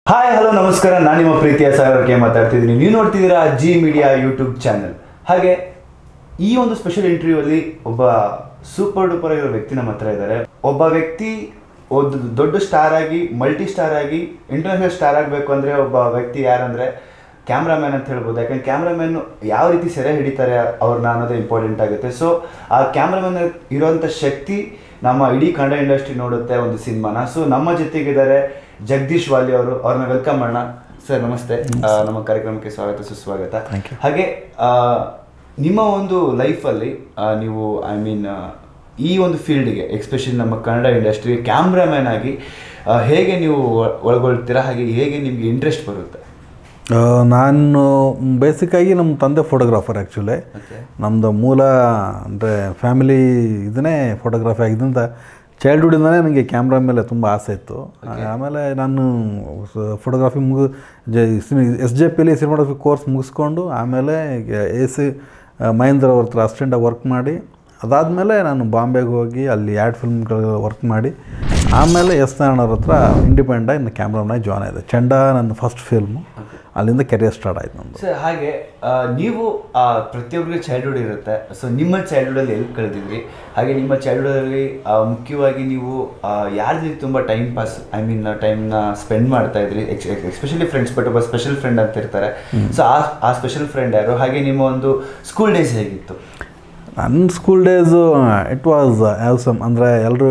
Hi hello ನಮಸ್ಕಾರ ನಾನು ನಿಮ್ಮ ಪ್ರೀತಿಯ ಸಾಗರಕ್ಕೆ ಮಾತಾಡ್ತಿದ್ದೀನಿ ನೀವು ನೋಡ್ತಿದ್ದೀರಾ ಜಿ ಮೀಡಿಯಾ ಯೂಟ್ಯೂಬ್ ಚಾನಲ್ ಹಾಗೆ ಈ ಒಂದು ಸ್ಪೆಷಲ್ ಇಂಟರ್ವ್ಯೂ ಅಲ್ಲಿ ಒಬ್ಬ ಸೂಪರ್ ಡೂಪರ್ ಆಗಿರೋ ವ್ಯಕ್ತಿ ನಮ್ಮ ಹತ್ರ ಇದ್ದಾರೆ ಒಬ್ಬ ವ್ಯಕ್ತಿ ಒಂದು ದೊಡ್ಡ ಸ್ಟಾರ್ ಆಗಿ ಮಲ್ಟಿ ಸ್ಟಾರ್ ಆಗಿ ಇಂಟರ್ನ್ಯಾಷನಲ್ ಸ್ಟಾರ್ ಆಗಬೇಕು ಅಂದರೆ ಒಬ್ಬ ವ್ಯಕ್ತಿ ಯಾರಂದರೆ ಕ್ಯಾಮ್ರಾಮ್ಯಾನ್ ಅಂತ ಹೇಳ್ಬೋದು ಯಾಕಂದ್ರೆ ಕ್ಯಾಮ್ರಾಮ್ಯಾನ್ ಯಾವ ರೀತಿ ಸೆರೆ ಹಿಡಿತಾರೆ ಅವ್ರನ್ನ ಅನ್ನೋದೇ ಇಂಪಾರ್ಟೆಂಟ್ ಆಗುತ್ತೆ ಸೊ ಆ ಕ್ಯಾಮ್ರಾಮ್ಯಾನ್ ಇರೋಂಥ ಶಕ್ತಿ ನಮ್ಮ ಇಡೀ ಕನ್ನಡ ಇಂಡಸ್ಟ್ರಿ ನೋಡುತ್ತೆ ಒಂದು ಸಿನಿಮಾನ ಸೊ ನಮ್ಮ ಜೊತೆಗಿದ್ದಾರೆ ಜಗದೀಶ್ ವಾಲಿ ಅವರು ಅವ್ರನ್ನ ವೆಲ್ಕಮ್ ಮಾಡೋಣ ಸರ್ ನಮಸ್ತೆ ಆ, ನಮ್ಮ ಕಾರ್ಯಕ್ರಮಕ್ಕೆ ಸ್ವಾಗತ ಸುಸ್ವಾಗತ ಹಾಗೆ ಆ, ನಿಮ್ಮ ಒಂದು ಲೈಫಲ್ಲಿ ನೀವು ಐ ಮೀನ್ ಈ ಒಂದು ಫೀಲ್ಡ್ಗೆ ಎಕ್ಸ್ಪೆಷಲಿ ನಮ್ಮ ಕನ್ನಡ ಇಂಡಸ್ಟ್ರಿ ಕ್ಯಾಮ್ರಾಮ್ಯಾನ್ ಆಗಿ ಆ, ಹೇಗೆ ನೀವು ಒ- ಒಳಗೊಳ್ತೀರಾ ಹಾಗೆ ಹೇಗೆ ನಿಮಗೆ ಇಂಟ್ರೆಸ್ಟ್ ಬರುತ್ತೆ ಆ, ನಾನು ಬೇಸಿಕ್ಕಾಗಿ ನಮ್ಮ ತಂದೆ ಫೋಟೋಗ್ರಾಫರ್ ಆ್ಯಕ್ಚುಲಿ ಓಕೆ ನಮ್ಮದು ಮೂಲ ಅಂದರೆ ಫ್ಯಾಮಿಲಿ ಇದನ್ನೇ ಫೋಟೋಗ್ರಫಿ ಆಗಿದ್ದರಿಂದ ಚೈಲ್ಡ್ಹುಡ್ಡಿಂದನೇ ನನಗೆ ಕ್ಯಾಮ್ರಾ ಮೇಲೆ ತುಂಬ ಆಸೆ ಇತ್ತು ಆಮೇಲೆ ನಾನು ಫೋಟೋಗ್ರಫಿ ಮುಗು ಜ ಎಸ್ ಜೆ ಪಿಲಿ ಸಿನಿಮಾಗ್ರಫಿ ಕೋರ್ಸ್ ಮುಗಿಸ್ಕೊಂಡು ಆಮೇಲೆ ಎ ಸಿ ಮಹೇಂದ್ರ ಅವ್ರ ಹತ್ರ ಅಸಿಸ್ಟೆಂಟಾಗಿ ವರ್ಕ್ ಮಾಡಿ ಅದಾದಮೇಲೆ ನಾನು ಬಾಂಬೆಗೆ ಹೋಗಿ ಅಲ್ಲಿ ಆ್ಯಡ್ ಫಿಲ್ಮ್ಗಳು ವರ್ಕ್ ಮಾಡಿ ಆಮೇಲೆ ಎಸ್ ನಾರಾಯಣವ್ರ ಹತ್ರ ಇಂಡಿಪೆಂಡಾಗಿ ನನ್ನ ಕ್ಯಾಮ್ರಾಮನ್ನಾಗಿ ಜಾಯ್ನ್ ಆಗಿದೆ ಚಂಡ ನನ್ನ ಫಸ್ಟ್ ಫಿಲ್ಮು ಅಲ್ಲಿಂದ ಕೆರಿಯರ್ ಸ್ಟಾರ್ಟ್ ಆಯ್ತು ನಂದು ಸರ್ ಹಾಗೆ ಆ, ನೀವು ಆ, ಪ್ರತಿಯೊಬ್ಬರಿಗೆ ಚೈಲ್ಡ್ಹುಡ್ ಇರುತ್ತೆ ಸೊ ನಿಮ್ಮ ಚೈಲ್ಡ್ಹುಡಲ್ಲಿ ಎಲ್ಲಿ ಕಳೆದಿದ್ರಿ ಹಾಗೆ ನಿಮ್ಮ ಚೈಲ್ಡ್ಹುಡಲ್ಲಿ ಮುಖ್ಯವಾಗಿ ನೀವು ಆ, ಯಾರ ಜೊತೆ ತುಂಬ ಟೈಮ್ ಪಾಸ್ ಐ ಮೀನ್ ಟೈಮ್ನ ಸ್ಪೆಂಡ್ ಮಾಡ್ತಾ ಇದ್ರಿ ಎಸ್ಪೆಷಲಿ ಫ್ರೆಂಡ್ಸ್ ಬಟ್ ಒಬ್ಬ ಸ್ಪೆಷಲ್ ಫ್ರೆಂಡ್ ಅಂತ ಇರ್ತಾರೆ ಸೊ ಆ ಆ ಸ್ಪೆಷಲ್ ಫ್ರೆಂಡ್ ಯಾರು ಹಾಗೆ ನಿಮ್ಮ ಒಂದು ಸ್ಕೂಲ್ ಡೇಸ್ ಹೇಗಿತ್ತು ನನ್ನ school days it was some ಅಂದರೆ ಎಲ್ಲರೂ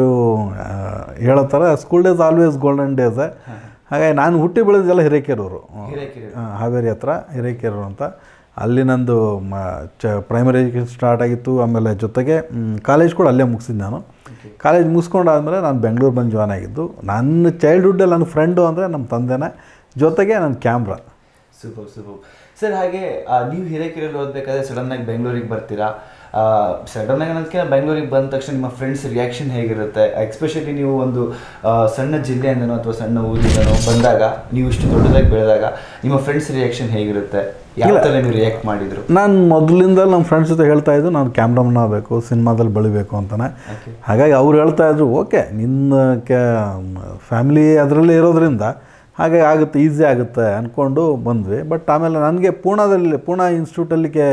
ಹೇಳೋ ಥರ school days always golden days ಹಾಗಾಗಿ ನಾನು ಹುಟ್ಟಿ ಬೆಳೆದೆಲ್ಲ ಹಿರೇಕೆರೂರು ಹಿರೇಕೆರೆ ಆ, ಹಾವೇರಿ ಹತ್ರ ಹಿರೇಕೆರೂರು ಅಂತ ಅಲ್ಲಿ ನಂದು ಮ ಚ ಪ್ರೈಮರಿ ಎಜುಕೇಷನ್ ಸ್ಟಾರ್ಟ್ ಆಗಿತ್ತು ಆಮೇಲೆ ಜೊತೆಗೆ ಕಾಲೇಜ್ ಕೂಡ ಅಲ್ಲೇ ಮುಗಿಸಿದ್ದು ನಾನು ಕಾಲೇಜ್ ಮುಗಿಸ್ಕೊಂಡಾದ್ಮೇಲೆ ನಾನು ಬೆಂಗಳೂರು ಬಂದು ಜಾಯ್ನ್ ಆಗಿದ್ದು ನನ್ನ ಚೈಲ್ಡ್ಹುಡ್ಡಲ್ಲಿ ನನ್ನ ಫ್ರೆಂಡು ಅಂದರೆ ನಮ್ಮ ತಂದೆನೇ ಜೊತೆಗೆ ನನ್ನ ಕ್ಯಾಮ್ರಾ ಸೂಪರ್ ಸೂಪರ್ ಸರ್ ಹಾಗೆ ಆ, ನೀವು ಹಿರೇಕೆರೆಯಲ್ಲಿ ಓದಬೇಕಾದ್ರೆ ಸಡನ್ ಆಗಿ ಬೆಂಗಳೂರಿಗೆ ಬರ್ತೀರಾ ಸಡನ್ ಆಗಿ ಅನ್ನೋದಕ್ಕೆ ಬೆಂಗಳೂರಿಗೆ ಬಂದ ತಕ್ಷಣ ನಿಮ್ಮ ಫ್ರೆಂಡ್ಸ್ ರಿಯಾಕ್ಷನ್ ಹೇಗಿರುತ್ತೆ ಎಕ್ಸ್ಪೆಷಲಿ ನೀವು ಒಂದು ಆ, ಸಣ್ಣ ಜಿಲ್ಲೆಯಿಂದನೋ ಅಥವಾ ಸಣ್ಣ ಊರಿಂದನೋ ಬಂದಾಗ ನೀವು ಇಷ್ಟು ದೊಡ್ಡದಾಗಿ ಬೆಳೆದಾಗ ನಿಮ್ಮ ಫ್ರೆಂಡ್ಸ್ ರಿಯಾಕ್ಷನ್ ಹೇಗಿರುತ್ತೆ ಯಾವ ಥರ ನೀವು ರಿಯಾಕ್ಟ್ ಮಾಡಿದ್ರು ನಾನು ಮೊದಲಿಂದ ನಮ್ಮ ಫ್ರೆಂಡ್ಸ್ ಜೊತೆ ಹೇಳ್ತಾ ಇದ್ದು ನಾನು ಕ್ಯಾಮ್ರಾಮನ್ ಆಗಬೇಕು ಸಿನಿಮಾದಲ್ಲಿ ಬೆಳಿಬೇಕು ಅಂತಾನೆ ಹಾಗಾಗಿ ಅವ್ರು ಹೇಳ್ತಾ ಇದ್ರು ಓಕೆ ನಿನ್ನ ಕ್ಯಾ ಫ್ಯಾಮಿಲಿ ಅದರಲ್ಲೇ ಇರೋದ್ರಿಂದ ಹಾಗೆ ಆಗುತ್ತೆ ಈಸಿ ಆಗುತ್ತೆ ಅಂದ್ಕೊಂಡು ಬಂದ್ವಿ ಬಟ್ ಆಮೇಲೆ ನನಗೆ ಪೂನಾದಲ್ಲಿ ಪೂನಾ ಇನ್ಸ್ಟಿಟ್ಯೂಟಲ್ಲಿ ಕೆ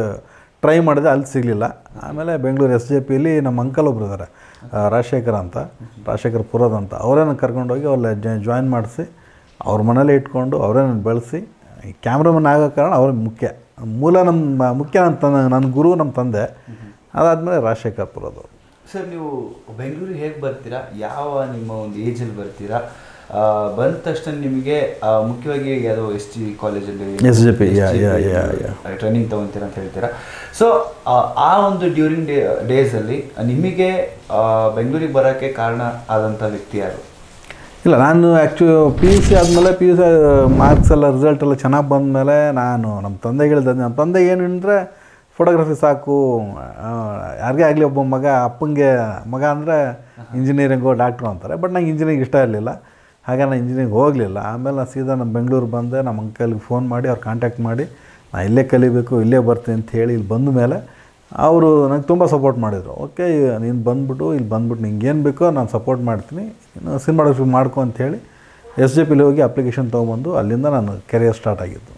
ಟ್ರೈ ಮಾಡಿದೆ ಅಲ್ಲಿ ಸಿಗಲಿಲ್ಲ ಆಮೇಲೆ ಬೆಂಗಳೂರು ಎಸ್ ಜೆ ಪಿಲಿ ನಮ್ಮ ಅಂಕಲ್ ಒಬ್ರು ಇದ್ದಾರೆ ಆ, ರಾಜಶೇಖರ್ ಅಂತ ರಾಜಶೇಖರ್ ಪುರದ ಅಂತ ಅವರೇ ನಾನು ಕರ್ಕೊಂಡೋಗಿ ಅವ್ರ ಜಾಯಿನ್ ಮಾಡಿಸಿ ಅವ್ರ ಮನೇಲೇ ಇಟ್ಕೊಂಡು ಅವರೇ ನಾನು ಬೆಳೆಸಿ ಈ ಕ್ಯಾಮ್ರಾಮನ್ ಆಗೋ ಕಾರಣ ಅವ್ರಿಗೆ ಮುಖ್ಯ ಮೂಲ ನಮ್ಮ ಮುಖ್ಯ ನನ್ನ ತನ್ನ ನನ್ನ ಗುರು ನಮ್ಮ ತಂದೆ ಅದಾದಮೇಲೆ ರಾಜಶೇಖರ್ ಪುರದವರು ಸರ್ ನೀವು ಬೆಂಗಳೂರಿಗೆ ಹೇಗೆ ಬರ್ತೀರಾ ಯಾವ ನಿಮ್ಮ ಒಂದು ಏಜಲ್ಲಿ ಬರ್ತೀರಾ ಆ, ಬಂದ ತಕ್ಷಣ ನಿಮಗೆ ಆ, ಮುಖ್ಯವಾಗಿ ಯಾವುದೋ ಎಸ್ ಜಿ ಕಾಲೇಜಲ್ಲಿ SJP, yeah, yeah, yeah, yeah. Training ತೊಗೊತೀರಾ ಅಂತ ಹೇಳ್ತೀರಾ ಸೊ ಆ ಒಂದು ಡ್ಯೂರಿಂಗ್ ಡೇ ಡೇಸಲ್ಲಿ ನಿಮಗೆ ಆ, ಬೆಂಗಳೂರಿಗೆ ಬರೋಕ್ಕೆ ಕಾರಣ ಆದಂಥ ವ್ಯಕ್ತಿ ಯಾರು ಇಲ್ಲ ನಾನು ಆ್ಯಕ್ಚುಲಿ ಪಿ ಯು ಸಿ ಆದಮೇಲೆ ಪಿ ಯು ಸಿ ಮಾರ್ಕ್ಸ್ ಎಲ್ಲ ರಿಸಲ್ಟ್ ಎಲ್ಲ ಚೆನ್ನಾಗಿ ಬಂದಮೇಲೆ ನಾನು ನಮ್ಮ ತಂದೆಗೆ ಹೇಳಿದೆ ನಮ್ಮ ತಂದೆಗೆ ಏನು ಅಂದರೆ ಫೋಟೋಗ್ರಫಿ ಸಾಕು ಆ, ಯಾರಿಗೇ ಆಗಲಿ ಒಬ್ಬ ಮಗ ಅಪ್ಪಂಗೆ ಮಗ ಅಂದರೆ ಇಂಜಿನಿಯರಿಂಗು ಡಾಕ್ಟ್ರು ಅಂತಾರೆ ಬಟ್ ನಂಗೆ ಇಂಜಿನಿಯರಿಂಗ್ ಇಷ್ಟ ಇರಲಿಲ್ಲ ಹಾಗೆ ನಾನು ಇಂಜಿನಿಯರಿಂಗ್ ಹೋಗಲಿಲ್ಲ ಆಮೇಲೆ ನಾನು ಸೀದಾ ನಮ್ಮ ಬೆಂಗಳೂರು ಬಂದೆ ನಮ್ಮ ಅಂಕಲ್ಗೆ ಫೋನ್ ಮಾಡಿ ಅವ್ರು ಕಾಂಟ್ಯಾಕ್ಟ್ ಮಾಡಿ ನಾನು ಇಲ್ಲೇ ಕಲಿಬೇಕು ಇಲ್ಲೇ ಬರ್ತೀನಿ ಅಂತ ಹೇಳಿ ಇಲ್ಲಿ ಬಂದ ಮೇಲೆ ಅವರು ನಂಗೆ ತುಂಬ ಸಪೋರ್ಟ್ ಮಾಡಿದರು ಓಕೆ ನೀನು ಬಂದ್ಬಿಟ್ಟು ಇಲ್ಲಿ ಬಂದ್ಬಿಟ್ಟು ನಿಂಗೆ ಏನು ಬೇಕೋ ನಾನು ಸಪೋರ್ಟ್ ಮಾಡ್ತೀನಿ ಇನ್ನು ಸಿನಿಮಾಗ್ರಫಿ ಮಾಡ್ಕೊ ಅಂತೇಳಿ ಎಸ್ ಜೆ ಪಿಲಿ ಹೋಗಿ ಅಪ್ಲಿಕೇಶನ್ ತೊಗೊಂಬಂದು ಅಲ್ಲಿಂದ ನಾನು ಕೆರಿಯರ್ ಸ್ಟಾರ್ಟ್ ಆಗಿದ್ದು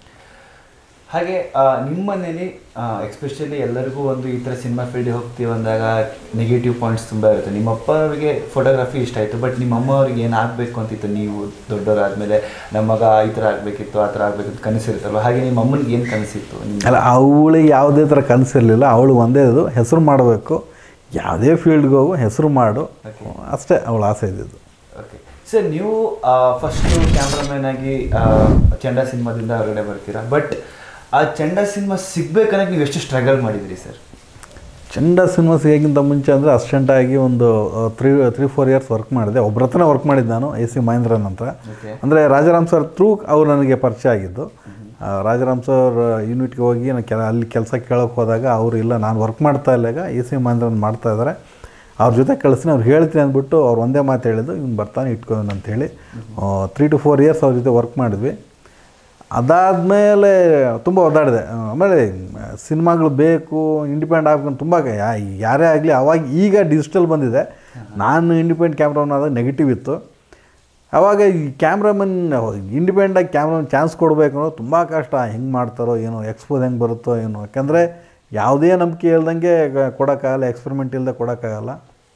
ಹಾಗೆ ಆ, ನಿಮ್ಮ ಮನೇಲಿ ಎಕ್ಸ್ಪೆಷಲಿ ಎಲ್ಲರಿಗೂ ಒಂದು ಈ ಥರ ಸಿನಿಮಾ ಫೀಲ್ಡಿಗೆ ಹೋಗ್ತೀವಿ ಅಂದಾಗ ನೆಗೆಟಿವ್ ಪಾಯಿಂಟ್ಸ್ ತುಂಬ ಇರುತ್ತೆ ನಿಮ್ಮ ಅಪ್ಪ ಅವರಿಗೆ ಫೋಟೋಗ್ರಫಿ ಇಷ್ಟ ಆಯಿತು ಬಟ್ ನಿಮ್ಮ ಅಮ್ಮ ಅವ್ರಿಗೆ ಏನು ಆಗಬೇಕು ಅಂತಿತ್ತು ನೀವು ದೊಡ್ಡವರಾದಮೇಲೆ ನಮ್ಮ ಮಗ ಈ ಥರ ಆಗಬೇಕಿತ್ತು ಆ ಥರ ಆಗಬೇಕಿತ್ತು ಕನಸಿರುತ್ತಲ್ವ ಹಾಗೆ ನಿಮ್ಮ ಅಮ್ಮನಿಗೆ ಏನು ಕನಸಿತ್ತು ನಿಮ್ಮ ಅಲ್ಲ ಅವಳಿಗೆ ಯಾವುದೇ ಥರ ಕನಸಿರಲಿಲ್ಲ ಅವಳು ಒಂದೇ ಇದು ಹೆಸರು ಮಾಡಬೇಕು ಯಾವುದೇ ಫೀಲ್ಡ್ಗೆ ಹೋಗು ಹೆಸರು ಮಾಡು ಅಷ್ಟೇ ಅವಳ ಆಸೆ ಇದ್ದಿದ್ದು ಓಕೆ ಸರ್ ನೀವು ಫಸ್ಟು ಕ್ಯಾಮ್ರಾಮ್ಯಾನ್ ಆಗಿ ಆ, ಚಂಡ ಸಿನಿಮಾದಿಂದ ಹೊರಗಡೆ ಬರ್ತೀರಾ ಬಟ್ ಆ ಚಂಡ ಸಿನಿಮಾ ಸಿಗ್ಬೇಕನ್ನಕ್ಕೆ ನೀವು ಎಷ್ಟು ಸ್ಟ್ರಗಲ್ ಮಾಡಿದ್ರಿ ಸರ್ ಚಂಡ ಸಿನಿಮಾ ಸಿಗೋಕ್ಕಿಂತ ಮುಂಚೆ ಅಂದರೆ ಅಸಿಸ್ಟೆಂಟಾಗಿ ಒಂದು three three four years work ಮಾಡಿದೆ ಒಬ್ಬರ ಹತ್ರನೇ ವರ್ಕ್ ಮಾಡಿದ್ದು ನಾನು ಎ ಸಿ ಮಹೇಂದ್ರನ್ ಅಂತ ಓಕೆ ಅಂದರೆ ರಾಜಾರಾಮ್ ಸರ್ ಥ್ರೂ ಅವ್ರು ನನಗೆ ಪರಿಚಯ ಆಗಿದ್ದು ಆ, ರಾಜಾರಾಮ್ ಸರ್ ಯೂನಿಟ್ಗೆ ಹೋಗಿ ನಾನು ಕೆಲ ಅಲ್ಲಿ ಕೆಲಸ ಕೇಳೋಕೆ ಹೋದಾಗ ಅವರು ಇಲ್ಲ ನಾನು ವರ್ಕ್ ಮಾಡ್ತಾ ಇಲ್ಲಾಗ ಎ ಸಿ ಮಹೇಂದ್ರನ್ ಮಾಡ್ತಾ ಇದ್ದಾರೆ ಅವ್ರ ಜೊತೆ ಕಳಿಸ್ತೀನಿ ಅವ್ರು ಹೇಳ್ತೀನಿ ಅಂದ್ಬಿಟ್ಟು ಅವ್ರು ಒಂದೇ ಮಾತು ಹೇಳಿದ್ದು ಇವ್ನು ಬರ್ತಾನೆ ಇಟ್ಕೊಂಡು ಅಂತೇಳಿ ತ್ರೀ ಟು ಫೋರ್ ಇಯರ್ಸ್ ಅವ್ರ ಜೊತೆ ವರ್ಕ್ ಮಾಡಿದ್ವಿ ಅದಾದಮೇಲೆ ತುಂಬ ಒದ್ದಾಡಿದೆ ಆಮೇಲೆ ಸಿನಿಮಾಗಳು ಬೇಕು ಇಂಡಿಪೆಂಡ್ ಆಗ್ಬೇಕು ತುಂಬ ಯಾ- ಯಾರೇ ಆಗಲಿ ಅವಾಗ ಈಗ ಡಿಜಿಟಲ್ ಬಂದಿದೆ ನಾನು ಇಂಡಿಪೆಂಡೆಂಟ್ ಕ್ಯಾಮ್ರಾಮನ್ ಆದಾಗ ನೆಗೆಟಿವ್ ಇತ್ತು ಆವಾಗ ಈ ಕ್ಯಾಮ್ರಾಮನ್ ಇಂಡಿಪೆಂಡಾಗಿ ಕ್ಯಾಮ್ರಾಮನ್ ಚಾನ್ಸ್ ಕೊಡಬೇಕು ಅನ್ನೋದು ತುಂಬ ಕಷ್ಟ ಹೆಂಗೆ ಮಾಡ್ತಾರೋ ಏನೋ ಎಕ್ಸ್ಪೋಸ್ ಹೆಂಗೆ ಬರುತ್ತೋ ಏನೋ ಯಾಕಂದರೆ ಯಾವುದೇ ನಂಬಿಕೆ ಇಲ್ದಂಗೆ ಗ- ಕೊಡೋಕ್ಕಾಗಲ್ಲ ಎಕ್ಸ್ಪೆರಿಮೆಂಟ್ ಇಲ್ಲದೆ ಕೊಡೋಕ್ಕಾಗಲ್ಲ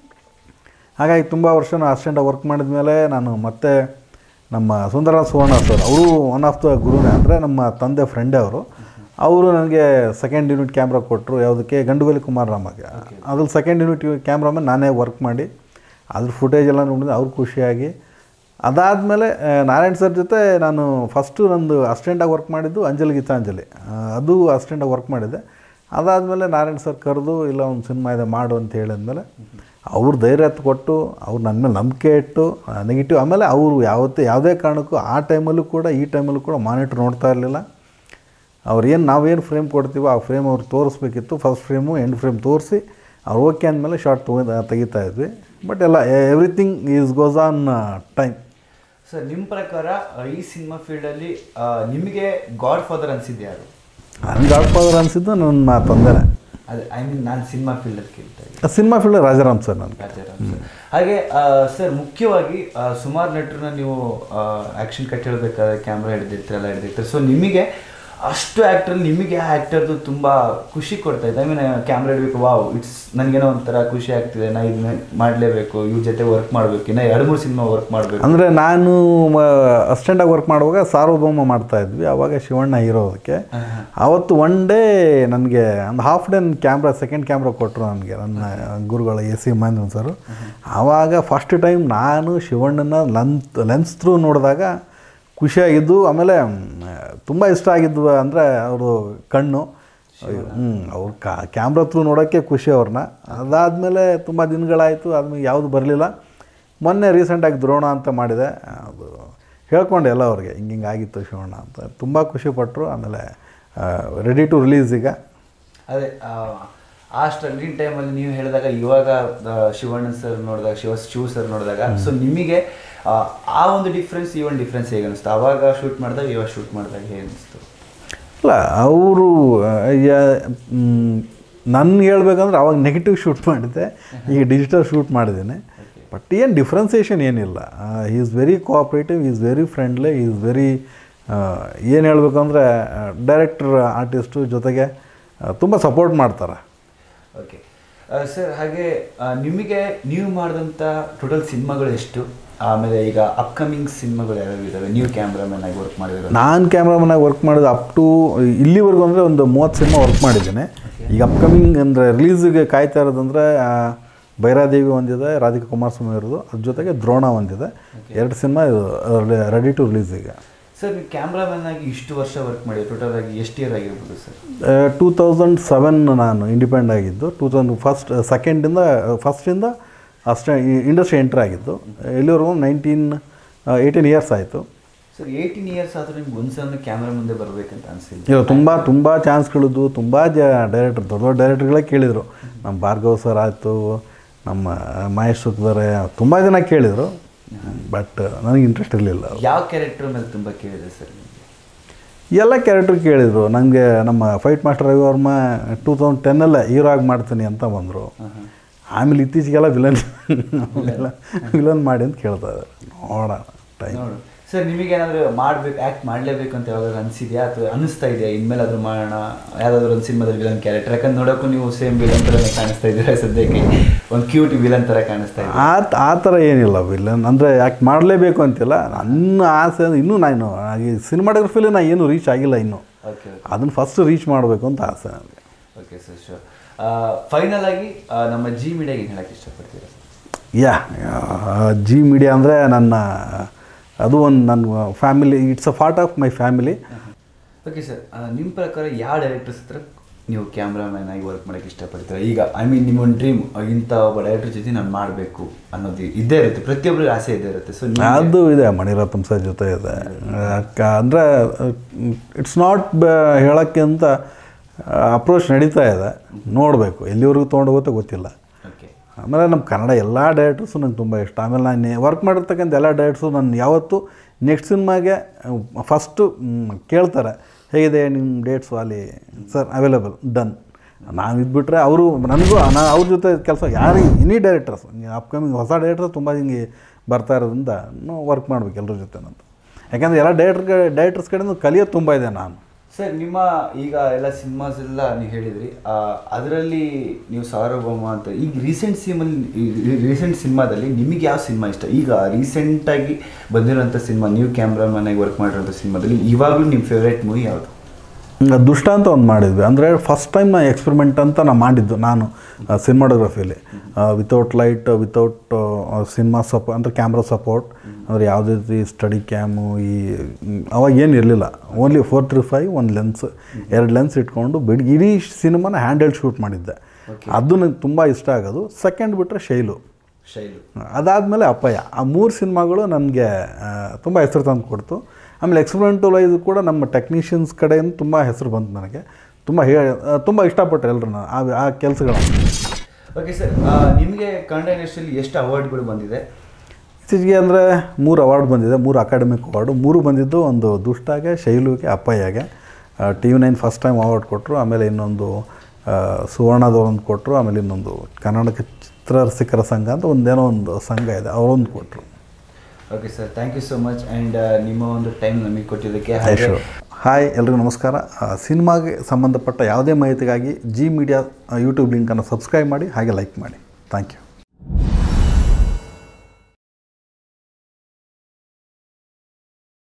ಹಾಗಾಗಿ ತುಂಬ ವರ್ಷ ನಾನು ಅಸಿಸ್ಟೆಂಟಾಗಿ ವರ್ಕ್ ಮಾಡಿದ ಮೇಲೆ ನಾನು ಮತ್ತೆ ನಮ್ಮ ಸುಂದರ ಸುವರ್ಣ ಸರ್ ಅವರು ಒನ್ ಆಫ್ ದ ಗುರುನೇ ಅಂದರೆ ನಮ್ಮ ತಂದೆ ಫ್ರೆಂಡೇ ಅವರು ಅವರು ನನಗೆ ಸೆಕೆಂಡ್ ಯೂನಿಟ್ ಕ್ಯಾಮ್ರಾ ಕೊಟ್ಟರು ಯಾವುದಕ್ಕೆ ಗಂಡುಗಲಿ ಕುಮಾರ್ ರಾಮಗೆ ಅದ್ರಲ್ಲಿ ಸೆಕೆಂಡ್ ಯೂನಿಟ್ ಕ್ಯಾಮ್ರಾಮನ್ ನಾನೇ ವರ್ಕ್ ಮಾಡಿ ಅದ್ರ ಫುಟೇಜ್ ಎಲ್ಲ ನೋಡಿದ್ರೆ ಅವ್ರು ಖುಷಿಯಾಗಿ ಅದಾದಮೇಲೆ ನಾರಾಯಣ್ ಸರ್ ಜೊತೆ ನಾನು ಫಸ್ಟು ನಂದು ಅಸಿಸ್ಟೆಂಟಾಗಿ ವರ್ಕ್ ಮಾಡಿದ್ದು ಅಂಜಲಿ ಗೀತಾಂಜಲಿ ಆ, ಅದು ಅಸಿಸ್ಟೆಂಟಾಗಿ ವರ್ಕ್ ಮಾಡಿದ್ದೆ ಅದಾದಮೇಲೆ ನಾರಾಯಣ್ ಸರ್ ಕರೆದು ಇಲ್ಲ ಒಂದು ಸಿನಿಮಾ ಇದೆ ಮಾಡು ಅಂತ ಹೇಳಿದ್ಮೇಲೆ ಅವ್ರು ಧೈರ್ಯ ಎತ್ತು ಕೊಟ್ಟು ಅವ್ರು ನನ್ನ ಮೇಲೆ ನಂಬಿಕೆ ಇಟ್ಟು ನೆಗೆಟಿವ್ ಆಮೇಲೆ ಅವರು ಯಾವತ್ತೇ ಯಾವುದೇ ಕಾರಣಕ್ಕೂ ಆ ಟೈಮಲ್ಲೂ ಕೂಡ ಈ ಟೈಮಲ್ಲೂ ಕೂಡ ಮಾನಿಟ್ರ್ ನೋಡ್ತಾ ಇರಲಿಲ್ಲ ಅವ್ರು ಏನು ನಾವೇನು ಫ್ರೇಮ್ ಕೊಡ್ತೀವೋ ಆ ಫ್ರೇಮ್ ಅವ್ರು ತೋರಿಸ್ಬೇಕಿತ್ತು ಫಸ್ಟ್ ಫ್ರೇಮು ಎಂಡ್ ಫ್ರೇಮ್ ತೋರಿಸಿ ಅವ್ರು ಓಕೆ ಅಂದಮೇಲೆ ಶಾರ್ಟ್ ತೊಗೊಂಡು ತೆಗಿತಾ ಇದ್ವಿ ಬಟ್ ಎಲ್ಲ everything is goes on time sir ನಿಮ್ಮ ಪ್ರಕಾರ ಆ, ಈ ಸಿನಿಮಾ ಫೀಲ್ಡಲ್ಲಿ ನಿಮಗೆ ಗಾಡ್ ಫಾದರ್ ಅನ್ಸಿದ್ದು ಯಾರು ನನಗೆ ಗಾಡ್ ಫಾದರ್ ಅನಿಸಿದ್ದು ನನ್ನ ತಂದೆನೇ ಅದೇ ಐ ಮೀನ್ ನಾನು ಸಿನಿಮಾ ಫೀಲ್ಡಲ್ಲಿ ಕೇಳ್ತಾ ಇದ್ದೀನಿ ಸಿನಿಮಾ ಫೀಲ್ಡ್ ರಾಜಾರಾಮ್ ಸರ್ ನನಗೆ ರಾಜಾರಾಮ್ ಸರ್. ಹಾಗೆ ಸರ್ ಮುಖ್ಯವಾಗಿ ಆ, ಸುಮಾರು ನಟರನ್ನ ನೀವು ಆ್ಯಕ್ಷನ್ ಕಟ್ ಹೇಳ್ಬೇಕಾದ್ರೆ ಕ್ಯಾಮ್ರಾ ಹಿಡಿದಿರ್ತೀರಲ್ಲ ಹಿಡಿದಿರ್ತೀರ ಸೊ ನಿಮಗೆ ಅಷ್ಟು ಆ್ಯಕ್ಟರ್ ನಿಮಗೆ ಆ ಆ್ಯಕ್ಟರ್ದು ತುಂಬ ಖುಷಿ ಕೊಡ್ತಾ ಇದೆ ಐ ಮೀನ್ ಕ್ಯಾಮ್ರಾ ಹಿಡಬೇಕು ವಾವ್ ಇಟ್ಸ್ ನನಗೇನೋ ಒಂಥರ ಖುಷಿ ಆಗ್ತಿದೆ ನಾ ಇದನ್ನ ಮಾಡಲೇಬೇಕು ಇವ್ರ ಜೊತೆ ವರ್ಕ್ ಮಾಡಬೇಕು ಇನ್ನು ಎರಡು ಮೂರು ಸಿನಿಮಾ ವರ್ಕ್ ಮಾಡಬೇಕು ಅಂದರೆ ನಾನು ಅಸಿಸ್ಟೆಂಟಾಗಿ ವರ್ಕ್ ಮಾಡುವಾಗ ಸಾರ್ವಭೌಮ ಮಾಡ್ತಾ ಇದ್ವಿ ಆವಾಗ ಶಿವಣ್ಣ ಇರೋದಕ್ಕೆ ಆವತ್ತು ಒನ್ ಡೇ ನನಗೆ ಒಂದು ಹಾಫ್ ಡೇ ನನ್ನ ಕ್ಯಾಮ್ರಾ ಸೆಕೆಂಡ್ ಕ್ಯಾಮ್ರಾ ಕೊಟ್ಟರು ನನಗೆ ನನ್ನ ಗುರುಗಳು ಎ ಸಿ ಮಹೇಂದ್ರನ್ ಸರು ಆವಾಗ ಫಸ್ಟ್ ಟೈಮ್ ನಾನು ಶಿವಣ್ಣನ ಲೆನ್ತ್ ಲೆನ್ಸ್ ಥ್ರೂ ನೋಡಿದಾಗ ಖುಷಿಯಾಗಿದ್ದು ಆಮೇಲೆ ತುಂಬ ಇಷ್ಟ ಆಗಿದ್ದು ಅಂದರೆ ಅವರು ಕಣ್ಣು ಹ್ಞೂ ಅವ್ರ ಕ್ಯಾಮ್ರಾ ಥ್ರೂ ನೋಡೋಕ್ಕೆ ಖುಷಿ ಅವ್ರನ್ನ ಅದಾದಮೇಲೆ ತುಂಬ ದಿನಗಳಾಯಿತು ಆದ್ಮೇಲೆ ಯಾವುದು ಬರಲಿಲ್ಲ ಮೊನ್ನೆ ರೀಸೆಂಟಾಗಿ ದ್ರೋಣ ಅಂತ ಮಾಡಿದೆ ಅದು ಹೇಳ್ಕೊಂಡೆ ಎಲ್ಲ ಅವ್ರಿಗೆ ಹಿಂಗೆ ಹಿಂಗೆ ಆಗಿತ್ತು ಶಿವಣ್ಣ ಅಂತ ತುಂಬ ಖುಷಿಪಟ್ಟರು ಆಮೇಲೆ ರೆಡಿ ಟು ರಿಲೀಸ್ ಈಗ ಅದೇ ಆ, ಆ ಸ್ಟ್ರಗ್ಲಿಂಗ್ ಟೈಮಲ್ಲಿ ನೀವು ಹೇಳಿದಾಗ ಇವಾಗ ಆ, ಶಿವಣ್ಣ ಸರ್ ನೋಡಿದಾಗ ಶಿವ ಶಿವ ಸರ್ ನೋಡಿದಾಗ ಸೊ ನಿಮಗೆ ಆ, ಆ ಒಂದು ಡಿಫ್ರೆನ್ಸ್ ಈ ಒಂದು ಡಿಫ್ರೆನ್ಸ್ ಹೇಗೆ ಅನಿಸ್ತು ಅವಾಗ ಶೂಟ್ ಮಾಡಿದಾಗ ಇವಾಗ ಶೂಟ್ ಮಾಡಿದಾಗ ಹೇಗೆ ಅನಿಸ್ತು ಅಲ್ಲ ಅವರು ನನ್ನ ಹೇಳ್ಬೇಕಂದ್ರೆ ಅವಾಗ ನೆಗೆಟಿವ್ ಶೂಟ್ ಮಾಡಿದ್ದೆ ಈಗ ಡಿಜಿಟಲ್ ಶೂಟ್ ಮಾಡಿದ್ದೀನಿ ಬಟ್ ಏನು ಡಿಫ್ರೆನ್ಸಿಯೇಷನ್ ಏನಿಲ್ಲ ಈ is very cooperative is very friendly is very ಏನು ಹೇಳ್ಬೇಕಂದ್ರೆ ಡೈರೆಕ್ಟರ್ ಆರ್ಟಿಸ್ಟು ಜೊತೆಗೆ ತುಂಬ ಸಪೋರ್ಟ್ ಮಾಡ್ತಾರೆ ಓಕೆ ಸರ್ ಹಾಗೆ ಆ, ನಿಮಗೆ ನೀವು ಮಾಡಿದಂಥ ಟೋಟಲ್ ಸಿನಿಮಾಗಳು ಎಷ್ಟು ಆಮೇಲೆ ಈಗ ಅಪ್ಕಮಿಂಗ್ ಸಿನಿಮಾಗಳು ಯಾವ್ಯಾವ ಇದಾವೆ ನೀವು ಕ್ಯಾಮ್ರಾಮನ್ ಆಗಿ ವರ್ಕ್ ಮಾಡಿರೋ ನಾನು ಕ್ಯಾಮ್ರಾಮನಾಗಿ ವರ್ಕ್ ಮಾಡಿದ ಅಪ್ ಟು ಇಲ್ಲಿವರೆಗೂ ಅಂದರೆ ಒಂದು ಮೂವತ್ತು ಸಿನಿಮಾ ವರ್ಕ್ ಮಾಡಿದ್ದೇನೆ ಈಗ ಅಪ್ಕಮಿಂಗ್ ಅಂದರೆ ರಿಲೀಸಿಗೆ ಕಾಯ್ತಾ ಇರೋದಂದರೆ ಆ, ಭೈರಾದೇವಿ ಒಂದಿದೆ ರಾಧಿಕಾ ಕುಮಾರಸ್ವಾಮಿ ಇರೋದು ಅದ್ರ ಜೊತೆಗೆ ದ್ರೋಣ ಒಂದಿದೆ ಎರಡು ಸಿನಿಮಾ ರೆಡಿ ಟು ರಿಲೀಸ್ ಈಗ ಸರ್ ನೀವು ಕ್ಯಾಮ್ರಾಮನ್ ಆಗಿ ಇಷ್ಟು ವರ್ಷ ವರ್ಕ್ ಮಾಡಿ ಟೋಟಲ್ ಆಗಿ ಎಷ್ಟು ಇಯರ್ ಆಗಿರ್ಬೋದು ಸರ್ ಟೂ ತೌಸಂಡ್ ಸೆವೆನ್ ನಾನು ಇಂಡಿಪೆಂಡ್ ಆಗಿದ್ದು ಟೂ ತೌಸಂಡ್ ಫಸ್ಟ್ ಸೆಕೆಂಡಿಂದ ಫಸ್ಟಿಂದ ಅಷ್ಟೇ ಇಂಡಸ್ಟ್ರಿ ಎಂಟ್ರ್ ಆಗಿದ್ದು ಇಲ್ಲಿವರೆಗೂ ನೈನ್ಟೀನ್ ಏಯ್ಟೀನ್ ಇಯರ್ಸ್ ಆಯಿತು ಸರ್ ಏಯ್ಟೀನ್ ಇಯರ್ಸ್ ಆದರೂ ನಿಮ್ಗೆ ಒಂದ್ಸಲ ಕ್ಯಾಮ್ರಾ ಮುಂದೆ ಬರಬೇಕಂತ ಅನಿಸಿಲ್ಲ ಇಲ್ಲ ತುಂಬ ತುಂಬ ಚಾನ್ಸ್ಗಳಿದ್ವು ತುಂಬ ಜ ಡೈರೆಕ್ಟರ್ ದೊಡ್ಡ ದೊಡ್ಡ ಡೈರೆಕ್ಟರ್ಗಳೇ ಕೇಳಿದರು ನಮ್ಮ ಭಾರ್ಗವ್ ಸರ್ ಆಯಿತು ನಮ್ಮ ಮಹೇಶ್ ಸುಖದರೆ ತುಂಬ ಜನ ಕೇಳಿದರು ಬಟ್ ನನಗೆ ಇಂಟ್ರೆಸ್ಟ್ ಇರಲಿಲ್ಲ ಯಾವ ಕ್ಯಾರೆಕ್ಟರ್ ಮೇಲೆ ತುಂಬ ಕೇಳಿದೆ ಸರ್ ನಿಮಗೆ ಎಲ್ಲ ಕ್ಯಾರೆಕ್ಟರ್ ಕೇಳಿದರು ನನಗೆ ನಮ್ಮ fight master Ravivarma two thousand ಟೆನ್ನಲ್ಲೇ ಹೀರೋ ಆಗಿ ಮಾಡ್ತೀನಿ ಅಂತ ಬಂದರು ಆಮೇಲೆ ಇತ್ತೀಚೆಗೆಲ್ಲ ವಿಲನ್ ವಿಲನ್ ಮಾಡಿ ಅಂತ ಕೇಳ್ತಾ ಇದ್ದಾರೆ ನೋಡೋಣ ಟೈಮ್ ನೋಡು ಸರ್ ನಿಮಗೇನಾದರೂ ಮಾಡ್ಬೇಕು ಆ್ಯಕ್ಟ್ ಮಾಡಲೇಬೇಕು ಅಂತ ಯಾವಾಗ ಅನಿಸಿದೆಯಾ ಅಥವಾ ಅನಿಸ್ತಾ ಇದೆಯಾ ಇನ್ಮೇಲಾದ್ರೂ ಮಾಡೋಣ ಯಾವುದಾದ್ರೂ ಒಂದು ಸಿನಿಮಾದಲ್ಲಿ ವಿಲನ್ ಕ್ಯಾರೆಕ್ಟರ್ ಯಾಕಂದ್ರೆ ನೋಡೋಕ್ಕೂ ನೀವು ಸೇಮ್ ವಿಲನ್ ಥರನೇ ಕಾಣಿಸ್ತಾ ಇದ್ದೀರಾ ಸದ್ಯಕ್ಕೆ ಒಂದು ಕ್ಯೂಟ್ ವಿಲನ್ ಥರ ಕಾಣಿಸ್ತಾ ಇದೆ ಆ ಆ ಥರ ಏನಿಲ್ಲ ವಿಲನ್ ಅಂದರೆ ಯಾಕೆ ಮಾಡಲೇಬೇಕು ಅಂತಿಲ್ಲ ನನ್ನ ಆಸೆ ಅಂದ್ರೆ ಇನ್ನೂ ನಾನು ಈ ಸಿನಿಮಾಟೋಗ್ರಫಿಲಿ ನಾನು ಏನೂ ರೀಚ್ ಆಗಿಲ್ಲ ಇನ್ನೂ ಓಕೆ ಅದನ್ನು ಫಸ್ಟ್ ರೀಚ್ ಮಾಡಬೇಕು ಅಂತ ಆಸೆ ನನಗೆ ಓಕೆ ಸರ್ ಶೋರ್ ಫೈನಲ್ ಆಗಿ ಆ, ನಮ್ಮ ಜಿ ಮೀಡಿಯಾಗೆ ಏನು ಹೇಳಕ್ಕೆ ಇಷ್ಟಪಡ್ತೀರಾ ಯಾ ಜಿ ಮೀಡಿಯಾ ಅಂದರೆ ನನ್ನ ಅದು ಒಂದು ನನ್ನ family it's a part of my family okay sir ನಿಮ್ಮ ಪ್ರಕಾರ ಯಾವ ಡೈರೆಕ್ಟರ್ಸ್ ಹತ್ರ ನೀವು ಕ್ಯಾಮ್ರಾಮ್ಯಾನ್ ಆಗಿ ವರ್ಕ್ ಮಾಡೋಕ್ಕೆ ಇಷ್ಟಪಡ್ತೀರಾ ಈಗ ಐ ಮೀನ್ ನಿಮ್ಮ ಒಂದು ಡ್ರೀಮ್ ಇಂಥ ಒಬ್ಬ ಡೈರೆಕ್ಟರ್ ಜೊತೆ ನಾನು ಮಾಡಬೇಕು ಅನ್ನೋದು ಇದ್ದೇ ಇರುತ್ತೆ ಪ್ರತಿಯೊಬ್ಬರಿಗೆ ಆಸೆ ಇದ್ದೇ ಇರುತ್ತೆ ಸೊ ಅದು ಇದೆ ಮಣಿರತ್ನಂ ಸರ್ ಜೊತೆ ಇದೆ ಅಂದರೆ ಇಟ್ಸ್ ನಾಟ್ ಹೇಳೋಕ್ಕೆ ಅಂತ ಅಪ್ರೋಚ್ ನಡೀತಾ ಇದೆ ನೋಡಬೇಕು ಎಲ್ಲಿವರೆಗೂ ತೊಗೊಂಡೋಗುತ್ತೋ ಗೊತ್ತಿಲ್ಲ ಓಕೆ ಆಮೇಲೆ ನಮ್ಮ ಕನ್ನಡ ಎಲ್ಲ ಡೈರೆಕ್ಟರ್ಸು ನಂಗೆ ತುಂಬ ಇಷ್ಟ ಆಮೇಲೆ ನಾನು ವರ್ಕ್ ಮಾಡಿರ್ತಕ್ಕಂಥ ಎಲ್ಲ ಡೈರೆಕ್ಟ್ಸು ನಾನು ಯಾವತ್ತೂ ನೆಕ್ಸ್ಟ್ ಸಿನಿಮಾಗೆ ಫಸ್ಟು ಕೇಳ್ತಾರೆ ಹೇಗಿದೆ ನಿಮ್ಮ ಡೇಟ್ಸು ಅಲ್ಲಿ ಸರ್ ಅವೈಲೇಬಲ್ ಡನ್ ನಾವು ಇದ್ಬಿಟ್ರೆ ಅವರು ನನಗೂ ನಾನು ಅವ್ರ ಜೊತೆ ಕೆಲಸ ಯಾರು ಎನಿ ಡೈರೆಕ್ಟರ್ಸ್ ಅಪ್ಕಮಿಂಗ್ ಹೊಸ ಡೈರೆಕ್ಟರ್ಸ್ ತುಂಬ ಹಿಂಗೆ ಬರ್ತಾ ಇರೋದ್ರಿಂದ ವರ್ಕ್ ಮಾಡ್ಬೇಕು ಎಲ್ಲರ ಜೊತೆ ಅಂತ ಯಾಕಂದರೆ ಎಲ್ಲ ಡೈರೆಕ್ಟರ್ ಡೈರೆಕ್ಟರ್ಸ್ ಕಡೆಯಿಂದ ಕಲಿಯೋದು ತುಂಬ ಇದೆ ನಾನು ಸರ್ ನಿಮ್ಮ ಈಗ ಎಲ್ಲ ಸಿನಿಮಾಸ್ ಎಲ್ಲ ನೀವು ಹೇಳಿದ್ರಿ ಅದರಲ್ಲಿ ನೀವು ಸಾರ್ವಭೌಮ ಅಂತ ಈಗ ರೀಸೆಂಟ್ ಸಿನಿಮಲ್ಲಿ ರೀಸೆಂಟ್ ಸಿನಿಮಾದಲ್ಲಿ ನಿಮಗೆ ಯಾವ ಸಿನಿಮಾ ಇಷ್ಟ ಈಗ ರೀಸೆಂಟಾಗಿ ಬಂದಿರೋಂಥ ಸಿನಿಮಾ ನೀವು ಕ್ಯಾಮ್ರಾ ಮನೆಗೆ ವರ್ಕ್ ಮಾಡಿರೋಂಥ ಸಿನಿಮಾದಲ್ಲಿ ಇವಾಗಲೂ ನಿಮ್ಮ ಫೇವ್ರೇಟ್ ಮೂವಿ ಯಾವುದು ಹ್ಮ್, ದುಷ್ಟ ಅಂತ ಒಂದು ಮಾಡಿದ್ವಿ ಅಂದರೆ ಫಸ್ಟ್ ಟೈಮ್ ನಾ ಎಕ್ಸ್ಪೆರಿಮೆಂಟ್ ಅಂತ ನಾನು ಮಾಡಿದ್ದು ನಾನು ಸಿನಿಮಾಟೋಗ್ರಫಿಲಿ ವಿತೌಟ್ ಲೈಟ್ ವಿತೌಟ್ ಸಿನಿಮಾ ಸಪೋ ಅಂದರೆ ಕ್ಯಾಮ್ರಾ ಸಪೋರ್ಟ್ ಅಂದರೆ ಯಾವುದೇ ರೀತಿ ಸ್ಟಡಿ ಕ್ಯಾಮು ಈ ಮ್, ಅವಾಗ ಏನು ಇರಲಿಲ್ಲ ಓನ್ಲಿ ಫೋರ್ ತ್ರೀ ಫೈವ್ ಒಂದು ಲೆನ್ಸ್ ಎರಡು ಲೆನ್ಸ್ ಇಟ್ಕೊಂಡು ಬಿಡಿ ಇಡೀ ಸಿನಿಮಾನ ಹ್ಯಾಂಡಲ್ ಶೂಟ್ ಮಾಡಿದ್ದೆ ಅದು ನನಗೆ ತುಂಬ ಇಷ್ಟ ಆಗೋದು ಸೆಕೆಂಡ್ ಬಿಟ್ಟರೆ ಶೈಲು ಶೈಲು ಅದಾದಮೇಲೆ ಅಪ್ಪಯ್ಯ ಆ ಮೂರು ಸಿನಿಮಾಗಳು ನನಗೆ ತುಂಬ ಹೆಸರು ತಂದು ಕೊಡ್ತು ಆಮೇಲೆ ಎಕ್ಸ್ಪೆರಿಮೆಂಟಲ್ ವೈಸ್ ಕೂಡ ನಮ್ಮ ಟೆಕ್ನಿಷಿಯನ್ಸ್ ಕಡೆಯಿಂದ ತುಂಬ ಹೆಸರು ಬಂತು ನನಗೆ ತುಂಬ ಹೇ ತುಂಬ ಇಷ್ಟಪಟ್ಟರು ಎಲ್ಲರೂ ಆ ಆ ಕೆಲಸಗಳನ್ನು ಓಕೆ ಸರ್ ನಿಮಗೆ ಕನ್ನಡ ಇಂಡಸ್ಟ್ರಿಯಲ್ಲಿ ಎಷ್ಟು ಅವಾರ್ಡ್ಗಳು ಬಂದಿದೆ ಇತ್ತೀಚೆಗೆ ಅಂದರೆ ಮೂರು ಅವಾರ್ಡ್ ಬಂದಿದೆ ಮೂರು ಅಕಾಡೆಮಿಕ್ ಅವಾರ್ಡು ಮೂರು ಬಂದಿದ್ದು ಒಂದು ದುಷ್ಟಾಗೆ ಶೈಲುಗೆ ಅಪ್ಪಯ್ಯಗೆ T V nine first time award ಕೊಟ್ಟರು ಆಮೇಲೆ ಇನ್ನೊಂದು ಆ, ಸುವರ್ಣದವರೊಂದು ಕೊಟ್ಟರು ಆಮೇಲೆ ಇನ್ನೊಂದು ಕರ್ನಾಟಕ ಚಿತ್ರರಸಿಕರ ಸಂಘ ಅಂತ ಒಂದೇನೋ ಒಂದು ಸಂಘ ಇದೆ ಅವರೊಂದು ಕೊಟ್ಟರು okay sir thank you so much and ನಿಮ್ಮ ಒಂದು ಟೈಮ್ ನಮಗೆ ಕೊಟ್ಟಿದ್ದಕ್ಕೆ ಹಾಯ್ ಹಾಗೆ ಹಾಯ್ ಎಲ್ರಿಗೂ ನಮಸ್ಕಾರ ಆ, ಸಿನಿಮಾಗೆ ಸಂಬಂಧಪಟ್ಟ ಯಾವುದೇ ಮಾಹಿತಿಗಾಗಿ ಜಿ ಮೀಡಿಯಾ ಯೂಟ್ಯೂಬ್ ಲಿಂಕನ್ನು ಸಬ್ಸ್ಕ್ರೈಬ್ ಮಾಡಿ ಹಾಗೆ ಲೈಕ್ ಮಾಡಿ ಥ್ಯಾಂಕ್ ಯು